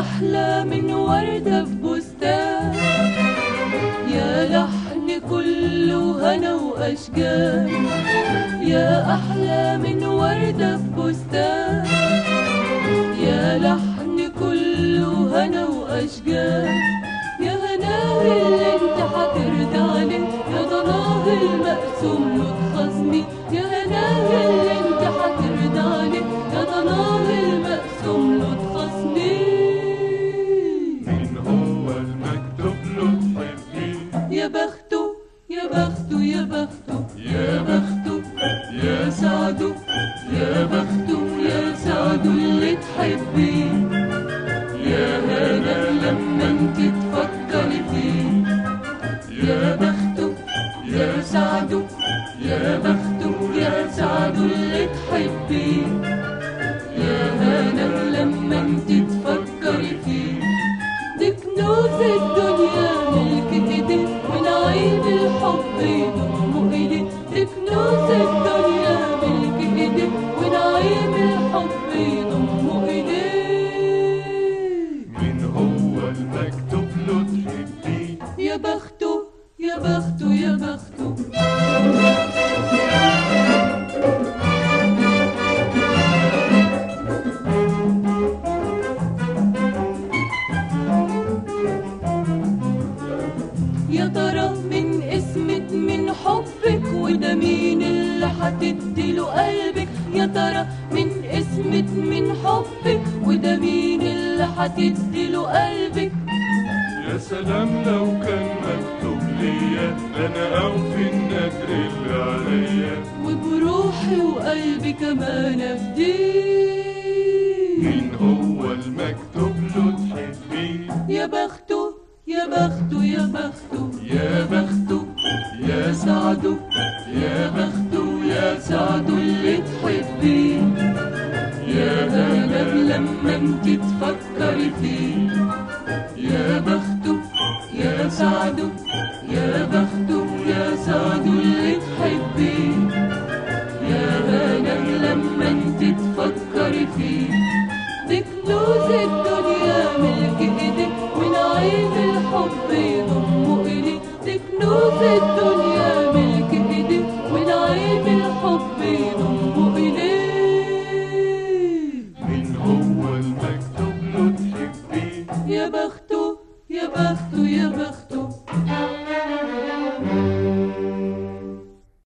أحلى من وردة في بستان يا لحن كله هنا وأشجار يا أحلى من وردة في بستان يا لحن كله هنا وأشجار يا هناه اللي انت هترضى عليه يا ضناه المقسوم له خصمي يا هناه اللي انت هترضى عليه يا ضناه المقسوم له خصمي مين هو المكتوب له تحبيه يا بخته يا بخته يا بخته يا بخته يا سعده يا بخته يا سعده اللي تحبيه يا هنا لما انت تفكري فيه يا بخته يا سعده يا بخته يا سعده اللي تحبيه يا هنا لما انت تفكري فيه دي كنوز الدنيا ملك ايديه ونعيم الحب يضم ايديه دي كنوز الدنيا ملك ايديه ونعيم الحب يضم ايديه مين هو المكتوب له تحبيه يا بخته يا بخته يا بخته يا ترى من اسمك من حبك وده مين اللي هتديله قلبك يا ترى من اسمك من حبك وده مين اللي هتديله قلبك يا سلام لو كان مكتوب ليا انا او في النذر اللي عليا وبروحي وقلبي كمان افديه مين هو المكتوب له تحبيه يا بخته يا بخته يا بخته يا بخته يا سعده يا بخته يا سعده اللي تحبيه يا هنا لما انت تفكري فيه يا بخته يا سعده يا بخته يا سعده اللي تحبيه يا هنا لما انت تفكري فيه دي كنوز الدنيا ملك ايدك ونعيم الحب يضم ايدك دي كنوز الدنيا ملك ايدك ونعيم الحب يضم ايديك مين هو المكتوب له تحبيه يا بخته يا بخته يا بخته